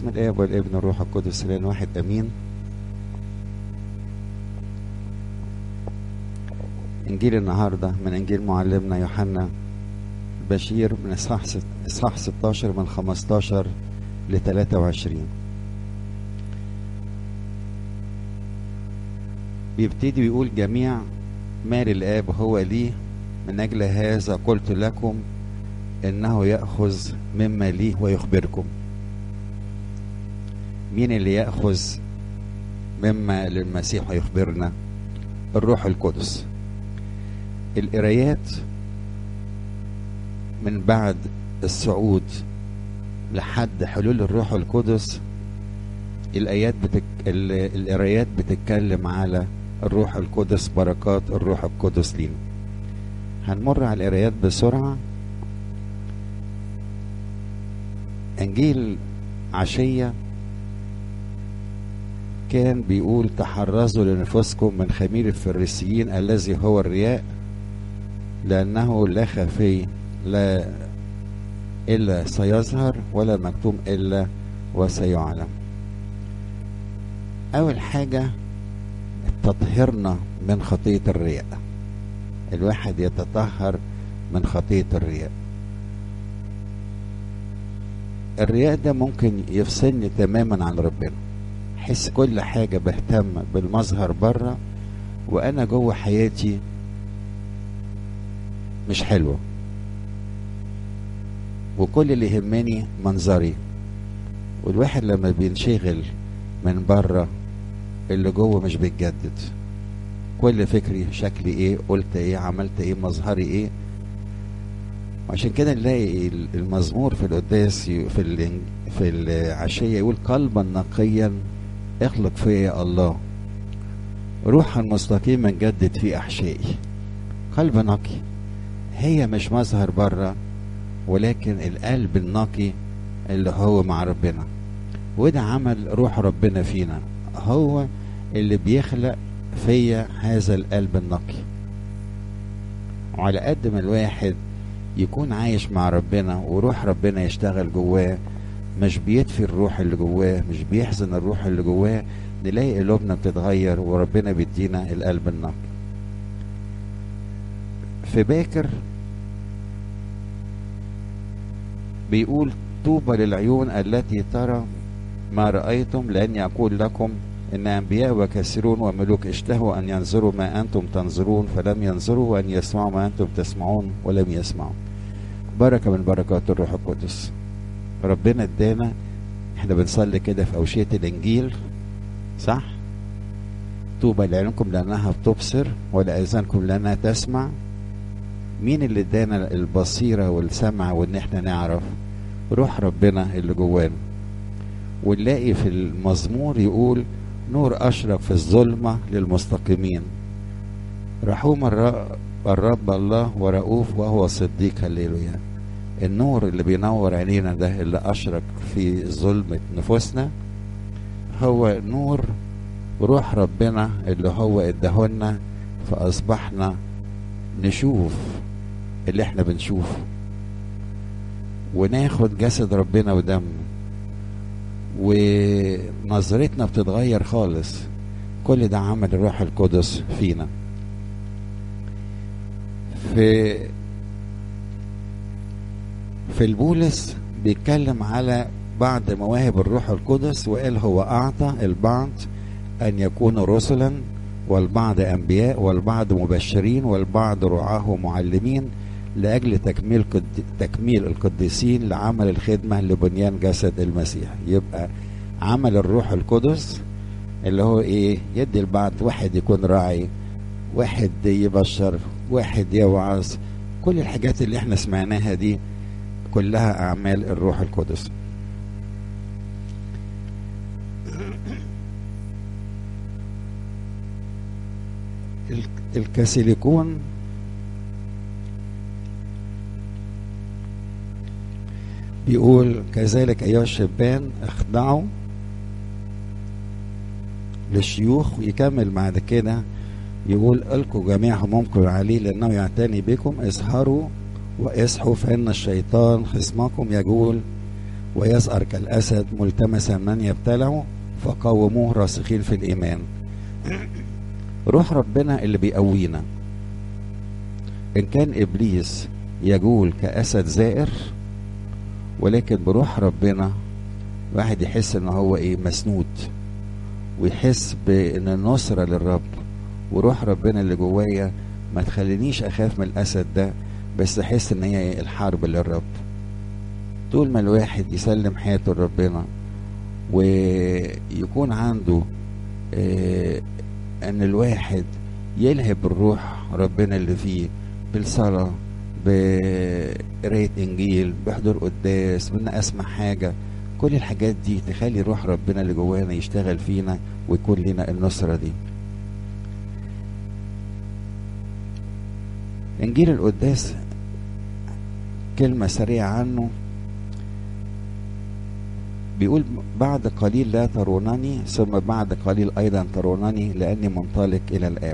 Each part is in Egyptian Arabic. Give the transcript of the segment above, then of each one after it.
باسم الاب والابن والروح القدس الان واحد امين انجيل النهارده من انجيل معلمنا يوحنا بشير من اصحاح ست- اصحاح 16 من 15 ل 23 بيبتدي ويقول جميع مال الاب هو لي من اجل هذا قلت لكم انه ياخذ مما لي ويخبركم مين اللي ياخذ مما للمسيح ويخبرنا الروح القدس القرايات من بعد الصعود لحد حلول الروح القدس الايات بتك... ال- القرايات بتتكلم على الروح القدس بركات الروح القدس لينا هنمر على القرايات بسرعه انجيل عشيه كان بيقول تحرزوا لنفسكم من خمير الفريسيين الذي هو الرياء لأنه لا خفي لا إلا سيظهر ولا مكتوم إلا وسيعلم أول حاجة تطهيرنا من خطية الرياء الواحد يتطهر من خطية الرياء الرياء ده ممكن يفصلني تماما عن ربنا حس كل حاجة بهتم بالمظهر بره وأنا جوه حياتي مش حلوة وكل اللي يهمني منظري والواحد لما بينشغل من بره اللي جوه مش بيتجدد كل فكري شكلي ايه قلت ايه عملت ايه مظهري ايه عشان كده نلاقي المزمور في القداس ي- في الإنج- في العشية يقول قلبا نقيا اخلق فيا يا الله روحا مستقيما جدد في احشائي قلب نقي هي مش مظهر بره ولكن القلب النقي اللي هو مع ربنا وده عمل روح ربنا فينا هو اللي بيخلق فيا هذا القلب النقي وعلى قد ما الواحد يكون عايش مع ربنا وروح ربنا يشتغل جواه مش بيطفي الروح اللي جواه مش بيحزن الروح اللي جواه نلاقي قلوبنا بتتغير وربنا بيدينا القلب النقي في باكر بيقول طوبى للعيون التي ترى ما رأيتم لأني أقول لكم إن أنبياء وكثيرون وملوك اشتهوا أن ينظروا ما أنتم تنظرون فلم ينظروا وأن يسمعوا ما أنتم تسمعون ولم يسمعوا بركة من بركات الروح القدس ربنا ادانا احنا بنصلي كده في أوشية الإنجيل صح طوبى لعيونكم لأنها بتبصر ولآذانكم لأنها تسمع مين اللي ادانا البصيرة والسمع وإن احنا نعرف روح ربنا اللي جوانا ونلاقي في المزمور يقول نور أشرق في الظلمة للمستقيمين رحوم الر- الرب الله ورؤوف وهو صديق هللويا النور اللي بينور عينينا ده اللي أشرق في ظلمة نفوسنا هو نور روح ربنا اللي هو اداهولنا فأصبحنا نشوف اللي احنا بنشوفه وناخد جسد ربنا ودمه ونظرتنا بتتغير خالص كل ده عمل الروح القدس فينا في في البولس بيتكلم على بعض مواهب الروح القدس وقال هو أعطى البعض أن يكونوا رسلا والبعض أنبياء والبعض مبشرين والبعض رعاه ومعلمين لأجل تكميل قد... تكميل القديسين لعمل الخدمة لبنيان جسد المسيح يبقى عمل الروح القدس اللي هو إيه يدي البعض واحد يكون راعي واحد يبشر واحد يوعظ كل الحاجات اللي احنا سمعناها دي كلها أعمال الروح القدس ال- الكاثوليكون بيقول كذلك أيها الشبان اخضعوا للشيوخ ويكمل بعد كده يقول القوا جميع همومكم عليه لأنه يعتني بكم اسهروا واصحوا فإن الشيطان خصمكم يقول ويزأر كالأسد ملتمسا من يبتلعه فقاوموه راسخين في الإيمان روح ربنا اللي بيقوينا إن كان إبليس يجول كأسد زائر ولكن بروح ربنا واحد يحس ان هو ايه مسنود ويحس بان النصرة للرب وروح ربنا اللي جوايا ما تخلينيش اخاف من الاسد ده بس احس ان هي الحرب للرب طول ما الواحد يسلم حياته لربنا ويكون عنده اه ان الواحد يلهب الروح ربنا اللي فيه بالصلاة بقراية انجيل بحضور قداس بان اسمع حاجة كل الحاجات دي تخلي روح ربنا اللي جوانا يشتغل فينا ويكون لنا النصرة دي انجيل القداس كلمة سريعة عنه بيقول بعد قليل لا ترونني ثم بعد قليل ايضا ترونني لاني منطلق الى الاب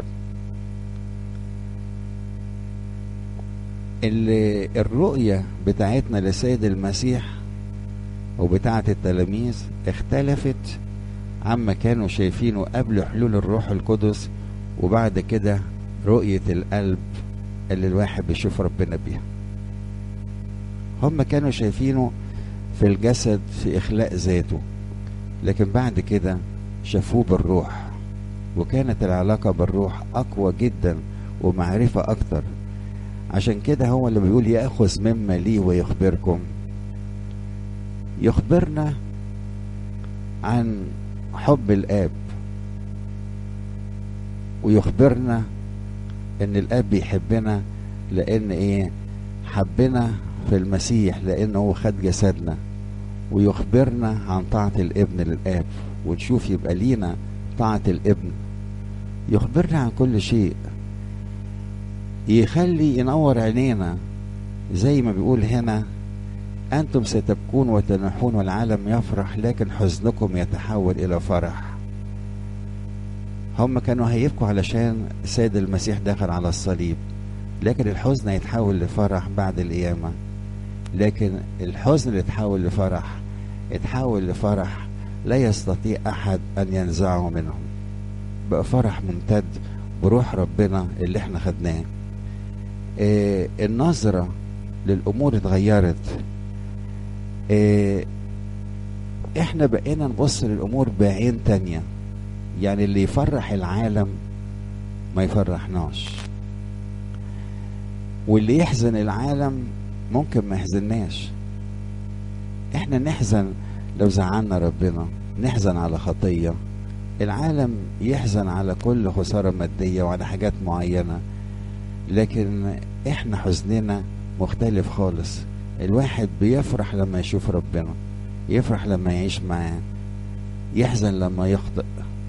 الرؤية بتاعتنا لسيد المسيح وبتاعة التلاميذ اختلفت عما كانوا شايفينه قبل حلول الروح القدس وبعد كده رؤية القلب اللي الواحد بيشوف ربنا بيها هم كانوا شايفينه في الجسد في إخلاء ذاته لكن بعد كده شافوه بالروح وكانت العلاقة بالروح أقوى جدا ومعرفة أكتر عشان كده هو اللي بيقول يأخذ مما لي ويخبركم يخبرنا عن حب الآب ويخبرنا إن الآب بيحبنا لأن إيه حبنا في المسيح لأنه هو خد جسدنا ويخبرنا عن طاعة الابن للآب ونشوف يبقى لينا طاعة الابن يخبرنا عن كل شيء يخلي ينور عينينا زي ما بيقول هنا أنتم ستبكون وتنحون والعالم يفرح لكن حزنكم يتحول إلى فرح هم كانوا هيبكوا علشان السيد المسيح دخل على الصليب لكن الحزن هيتحول لفرح بعد القيامة لكن الحزن اللي اتحول لفرح اتحول لفرح لا يستطيع أحد أن ينزعه منهم بقى فرح ممتد بروح ربنا اللي احنا خدناه اه النظرة للأمور اتغيرت اه احنا بقينا نبص للأمور بعين تانية يعني اللي يفرح العالم ما يفرحناش واللي يحزن العالم ممكن ما يحزناش احنا نحزن لو زعلنا ربنا نحزن على خطية العالم يحزن على كل خسارة مادية وعلى حاجات معينة لكن احنا حزننا مختلف خالص الواحد بيفرح لما يشوف ربنا يفرح لما يعيش معاه يحزن لما يخطئ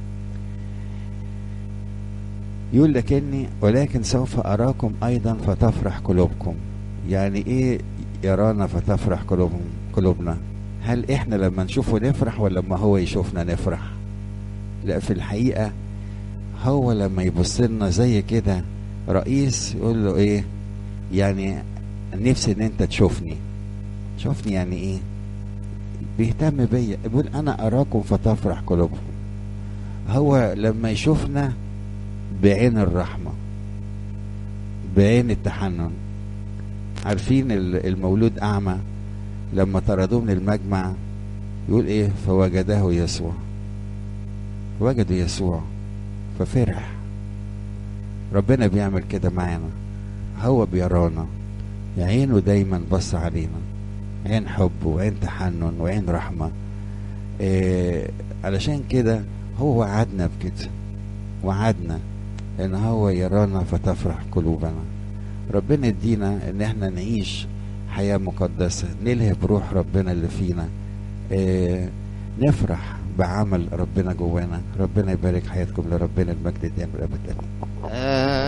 يقول لكني ولكن سوف أراكم أيضا فتفرح قلوبكم يعني إيه يرانا فتفرح قلوبهم قلوبنا هل إحنا لما نشوفه نفرح ولا لما هو يشوفنا نفرح لا في الحقيقة هو لما يبص لنا زي كده رئيس يقول له إيه يعني نفسي إن أنت تشوفني شوفني يعني إيه بيهتم بيا يقول أنا أراكم فتفرح قلوبكم هو لما يشوفنا بعين الرحمة بعين التحنن عارفين المولود أعمى لما طردوه من المجمع يقول إيه فوجده يسوع وجدوا يسوع ففرح ربنا بيعمل كده معانا هو بيرانا عينه دايما بص علينا عين حب وعين تحنن وعين رحمة إيه علشان كده هو وعدنا بكده وعدنا ان هو يرانا فتفرح قلوبنا ربنا يدينا ان احنا نعيش حياة مقدسة نلهب روح ربنا اللي فينا اه نفرح بعمل ربنا جوانا ربنا يبارك حياتكم لربنا المجد دائما ابدا